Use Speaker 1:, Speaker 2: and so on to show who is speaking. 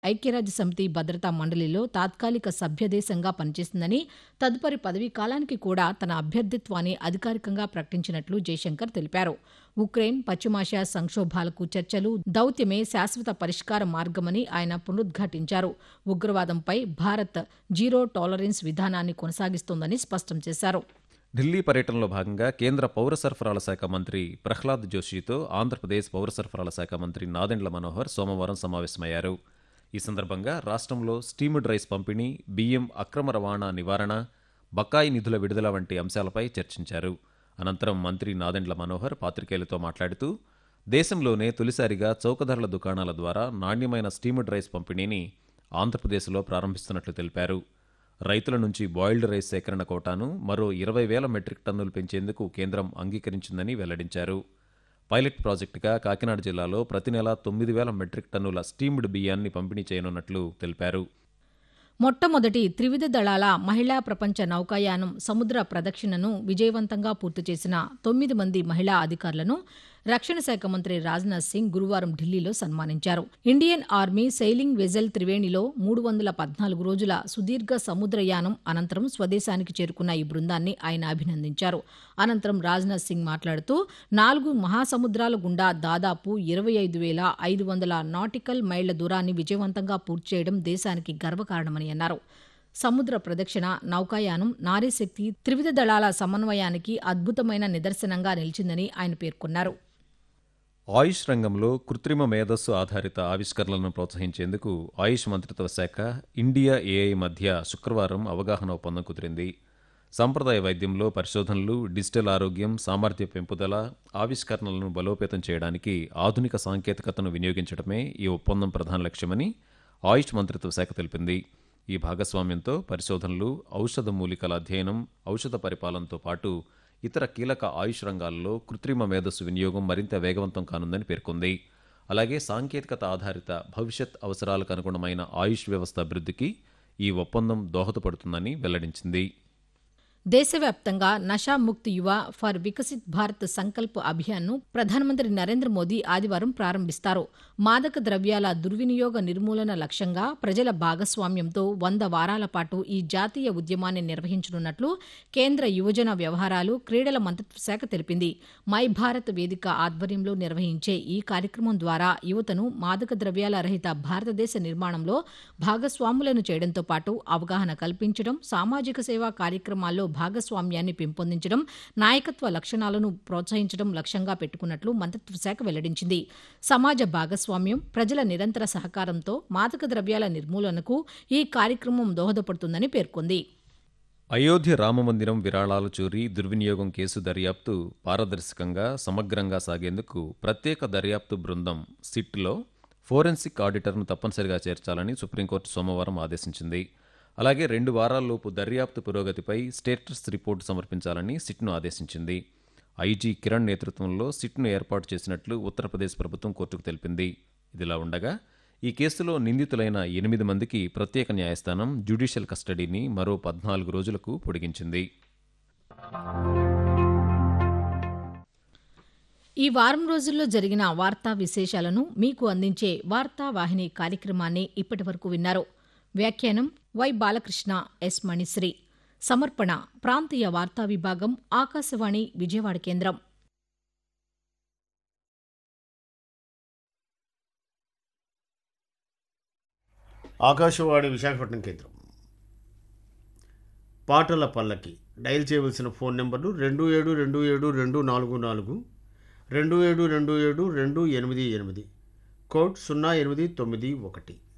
Speaker 1: ఐక్యరాజ్య సమితి భద్రతా మండలిలో తాత్కాలిక సభ్యదేశంగా పనిచేస్తుందని తదుపరి పదవీ కాలానికి కూడా తన అభ్యర్థిత్వాన్ని అధికారికంగా ప్రకటించినట్లు జైశంకర్ తెలిపారు ఉక్రెయిన్ పశ్చిమాసియా సంక్షోభాలకు చర్చలు దౌత్యమే శాశ్వత పరిష్కార మార్గమని ఆయన పునరుద్ఘాటించారు ఉగ్రవాదంపై భారత్ జీరో టాలరెన్స్ విధానాన్ని కొనసాగిస్తోందని స్పష్టం చేశారు
Speaker 2: ఢిల్లీ పర్యటనలో భాగంగా కేంద్ర పౌర సరఫరాల శాఖ మంత్రి ప్రహ్లాద్ జోషితో ఆంధ్రప్రదేశ్ పౌర సరఫరాల శాఖ మంత్రి నాదెండ్ల మనోహర్ సోమవారం సమావేశమయ్యారు ఈ సందర్భంగా రాష్ట్రంలో స్టీమ్డ్ రైస్ పంపిణీ బియ్యం అక్రమ రవాణా నివారణ బకాయి నిధుల విడుదల వంటి అంశాలపై చర్చించారు అనంతరం మంత్రి నాదెండ్ల మనోహర్ పాత్రికేయులతో మాట్లాడుతూ దేశంలోనే తొలిసారిగా చౌకధరల దుకాణాల ద్వారా నాణ్యమైన స్టీమ్డ్ రైస్ పంపిణీని ఆంధ్రప్రదేశ్లో ప్రారంభిస్తున్నట్లు తెలిపారు రైతుల నుంచి బాయిల్డ్ రైస్ సేకరణ కోటాను మరో ఇరవై వేల మెట్రిక్ టన్నులు పెంచేందుకు కేంద్రం అంగీకరించిందని వెల్లడించారు పైలట్ ప్రాజెక్టుగా కాకినాడ జిల్లాలో ప్రతి నెల తొమ్మిది వేల మెట్రిక్ టన్నుల స్టీమ్డ్ బియ్యాన్ని పంపిణీ చేయనున్నట్లు తెలిపారు
Speaker 1: మొట్టమొదటి త్రివిధ దళాల మహిళా ప్రపంచ నౌకాయానం సముద్ర ప్రదక్షిణను విజయవంతంగా పూర్తి చేసిన తొమ్మిది మంది మహిళా అధికారులను రక్షణ శాఖ మంత్రి రాజ్నాథ్ సింగ్ గురువారం ఢిల్లీలో సన్మానించారు ఇండియన్ ఆర్మీ సెయిలింగ్ వెజల్ త్రివేణిలో మూడు వందల పద్నాలుగు రోజుల సుదీర్ఘ సముద్రయానం అనంతరం స్వదేశానికి చేరుకున్న ఈ బృందాన్ని ఆయన అభినందించారు అనంతరం రాజ్నాథ్ సింగ్ మాట్లాడుతూ నాలుగు మహాసముద్రాల గుండా దాదాపు ఇరవై ఐదు వేల ఐదు వందల నాటికల్ మైళ్ల దూరాన్ని విజయవంతంగా పూర్తి చేయడం దేశానికి గర్వకారణమని అన్నారు సముద్ర ప్రదక్షిణ నౌకాయానం నారీశక్తి త్రివిధ దళాల సమన్వయానికి అద్భుతమైన నిదర్శనంగా నిలిచిందని ఆయన పేర్కొన్నారు
Speaker 2: ఆయుష్ రంగంలో కృత్రిమ మేధస్సు ఆధారిత ఆవిష్కరణలను ప్రోత్సహించేందుకు ఆయుష్ మంత్రిత్వ శాఖ ఇండియా ఏఐ మధ్య శుక్రవారం అవగాహన ఒప్పందం కుదిరింది సంప్రదాయ వైద్యంలో పరిశోధనలు డిజిటల్ ఆరోగ్యం సామర్థ్య పెంపుదల ఆవిష్కరణలను బలోపేతం చేయడానికి ఆధునిక సాంకేతికతను వినియోగించడమే ఈ ఒప్పందం ప్రధాన లక్ష్యమని ఆయుష్ మంత్రిత్వ శాఖ తెలిపింది ఈ భాగస్వామ్యంతో పరిశోధనలు ఔషధ మూలికల అధ్యయనం ఔషధ పరిపాలనతో పాటు ఇతర కీలక ఆయుష్ రంగాల్లో కృత్రిమ మేధస్సు వినియోగం మరింత వేగవంతం కానుందని పేర్కొంది అలాగే సాంకేతికత ఆధారిత భవిష్యత్ అవసరాలకు అనుగుణమైన ఆయుష్ వ్యవస్థ అభివృద్ధికి ఈ ఒప్పందం దోహదపడుతుందని వెల్లడించింది
Speaker 1: దేశవ్యాప్తంగా నషాముక్త్ యువ ఫర్ వికసిత్ భారత్ సంకల్ప్ అభియాన్ను ప్రధానమంత్రి నరేంద్ర మోదీ ఆదివారం ప్రారంభిస్తారు మాదక ద్రవ్యాల దుర్వినియోగ నిర్మూలన లక్ష్యంగా ప్రజల భాగస్వామ్యంతో వంద వారాల పాటు ఈ జాతీయ ఉద్యమాన్ని నిర్వహించనున్నట్లు కేంద్ర యువజన వ్యవహారాలు క్రీడల మంత్రిత్వ శాఖ తెలిపింది మై భారత్ వేదిక ఆధ్వర్యంలో నిర్వహించే ఈ కార్యక్రమం ద్వారా యువతను మాదక ద్రవ్యాల రహిత భారతదేశ నిర్మాణంలో భాగస్వాములను చేయడంతో పాటు అవగాహన కల్పించడం సామాజిక సేవా కార్యక్రమాల్లో భాగస్వామ్యాన్ని పెంపొందించడం నాయకత్వ లక్షణాలను ప్రోత్సహించడం లక్ష్యంగా పెట్టుకున్నట్లు మంత్రిత్వ శాఖ వెల్లడించింది సమాజ భాగస్వామ్యం ప్రజల నిరంతర సహకారంతో మాదక ద్రవ్యాల నిర్మూలనకు ఈ కార్యక్రమం దోహదపడుతుందని పేర్కొంది
Speaker 2: అయోధ్య రామమందిరం విరాళాల చోరీ దుర్వినియోగం కేసు దర్యాప్తు పారదర్శకంగా సమగ్రంగా సాగేందుకు ప్రత్యేక దర్యాప్తు బృందం సిట్లో ఫోరెన్సిక్ ఆడిటర్ను తప్పనిసరిగా చేర్చాలని సుప్రీంకోర్టు సోమవారం ఆదేశించింది అలాగే రెండు వారాల్లోపు దర్యాప్తు పురోగతిపై స్టేటస్ రిపోర్టు సమర్పించాలని సిట్ను ఆదేశించింది ఐజీ కిరణ్ నేతృత్వంలో సిట్ను ఏర్పాటు చేసినట్లు ఉత్తరప్రదేశ్ ప్రభుత్వం కోర్టుకు తెలిపింది ఇదిలా ఉండగా ఈ కేసులో నిందితులైన ఎనిమిది మందికి ప్రత్యేక న్యాయస్థానం జ్యుడిషియల్ కస్టడీని మరో పద్నాలుగు రోజులకు పొడిగించింది
Speaker 1: ఈ వారం రోజుల్లో జరిగిన వార్తా విశేషాలను మీకు అందించే వార్తా వాహిని కార్యక్రమాన్ని ఇప్పటి వరకు విన్నారు వ్యాఖ్యానం వై బాలకృష్ణ ఎస్ మణిశ్రీ సమర్పణ ప్రాంతీయ వార్తా విభాగం ఆకాశవాణి విజయవాడ కేంద్రం
Speaker 3: ఆకాశవాణి విశాఖపట్నం కేంద్రం పాటల పల్లకి డయల్ చేయవలసిన ఫోన్ నెంబర్లు రెండు ఏడు రెండు ఏడు రెండు నాలుగు నాలుగు రెండు ఏడు రెండు ఏడు రెండు ఎనిమిది ఎనిమిది కోడ్ సున్నా ఎనిమిది తొమ్మిది ఒకటి